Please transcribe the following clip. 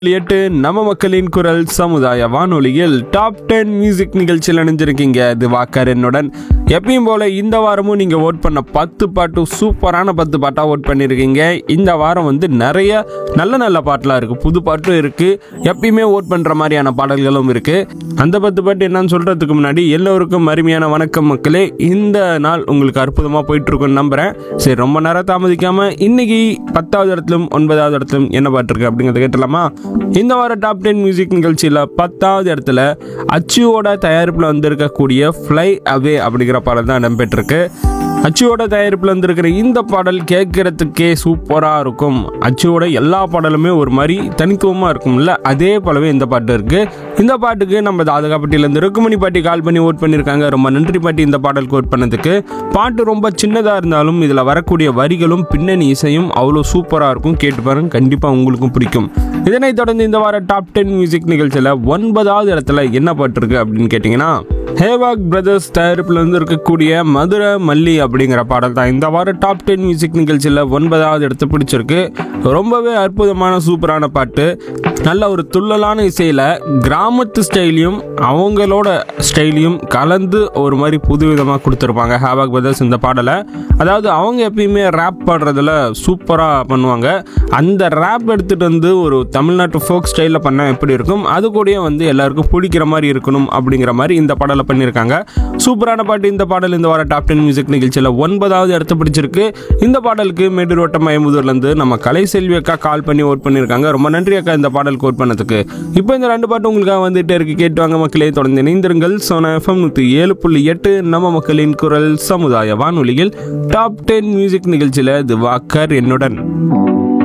எட்டு நம்ம மக்களின் குரல் சமுதாய வானொலியில் டாப் டென் மியூசிக் நிகழ்ச்சியில் இணைஞ்சிருக்கீங்க இது வாக்கர் என்னுடன் எப்பயும் போல இந்த வாரமும் நீங்க ஓட் பண்ண பத்து பாட்டு சூப்பரான பத்து பாட்டா ஓட் பண்ணியிருக்கீங்க இந்த வாரம் வந்து நிறைய நல்ல நல்ல பாட்டெலாம் இருக்கு புது பாட்டும் இருக்கு எப்பயுமே ஓட் பண்ற மாதிரியான பாடல்களும் இருக்கு அந்த பத்து பாட்டு என்னன்னு சொல்றதுக்கு முன்னாடி எல்லோருக்கும் அருமையான வணக்கம் மக்களே இந்த நாள் உங்களுக்கு அற்புதமா போயிட்டு இருக்கும்னு நம்புறேன் சரி ரொம்ப நேரம் தாமதிக்காம இன்னைக்கு பத்தாவது இடத்திலும் ஒன்பதாவது இடத்திலும் என்ன பாட்டு இருக்கு அப்படிங்கறத கேட்டலாமா இந்த வார டாப் டென் மியூசிக் நிகழ்ச்சியில் பத்தாவது இடத்துல அச்சுவோட தயாரிப்பில் வந்திருக்கக்கூடிய ஃப்ளை அவே அப்படிங்கிற பாடல் தான் இடம்பெற்றிருக்கு அச்சுவோட தயாரிப்பில் வந்திருக்கிற இந்த பாடல் கேட்கறதுக்கே சூப்பராக இருக்கும் அச்சுவோட எல்லா பாடலுமே ஒரு மாதிரி தனித்துவமாக இருக்கும்ல அதே போலவே இந்த பாட்டு இருக்கு இந்த பாட்டுக்கு நம்ம தாதகாப்பட்டியிலேருந்து ருக்குமணி பாட்டி கால் பண்ணி ஓட் பண்ணியிருக்காங்க ரொம்ப நன்றி பாட்டி இந்த பாடலுக்கு ஓட் பண்ணதுக்கு பாட்டு ரொம்ப சின்னதாக இருந்தாலும் இதில் வரக்கூடிய வரிகளும் பின்னணி இசையும் அவ்வளோ சூப்பராக இருக்கும் கேட்டு பாருங்க கண்டிப்பாக உங்களுக்கும் பிடிக்கும் இதனைத் தொடர்ந்து இந்த வார டாப் டென் மியூசிக் நிகழ்ச்சியில் ஒன்பதாவது இடத்துல என்ன பாட்டு இருக்கு அப்படின்னு கேட்டிங்கன்னா ஹேவாக் பிரதர்ஸ் தயாரிப்பில் வந்து இருக்கக்கூடிய மதுரை மல்லி அப்படிங்கிற பாடல் தான் இந்த வாரம் டாப் டென் மியூசிக் நிகழ்ச்சியில் ஒன்பதாவது இடத்து பிடிச்சிருக்கு ரொம்பவே அற்புதமான சூப்பரான பாட்டு நல்ல ஒரு துள்ளலான இசையில் கிராமத்து ஸ்டைலையும் அவங்களோட ஸ்டைலையும் கலந்து ஒரு மாதிரி புதுவிதமாக கொடுத்துருப்பாங்க ஹேவாக் பிரதர்ஸ் இந்த பாடலை அதாவது அவங்க எப்பயுமே ரேப் பாடுறதுல சூப்பராக பண்ணுவாங்க அந்த ரேப் எடுத்துகிட்டு வந்து ஒரு தமிழ்நாட்டு ஃபோக் ஸ்டைலில் பண்ணால் எப்படி இருக்கும் அது கூடயே வந்து எல்லாருக்கும் பிடிக்கிற மாதிரி இருக்கணும் அப்படிங்கிற மாதிரி இந்த பாடலை பண்ணியிருக்காங்க சூப்பரான பாட்டு இந்த பாடல் இந்த வார டாப் டென் மியூசிக் நிகழ்ச்சியில் ஒன்பதாவது இடத்த பிடிச்சிருக்கு இந்த பாடலுக்கு மேட்டூர் வட்டம் மயமுதூர்லேருந்து நம்ம கலை செல்வி அக்கா கால் பண்ணி ஓட் பண்ணியிருக்காங்க ரொம்ப நன்றி அக்கா இந்த பாடலுக்கு ஓட் பண்ணதுக்கு இப்போ இந்த ரெண்டு பாட்டு உங்களுக்காக வந்துட்டே இருக்கு கேட்டு வாங்க மக்களே தொடர்ந்து இணைந்திருங்கள் சோனா எஃப்எம் நூற்றி ஏழு புள்ளி எட்டு நம்ம மக்களின் குரல் சமுதாய வானொலியில் டாப் டென் மியூசிக் நிகழ்ச்சியில் இது வாக்கர் என்னுடன்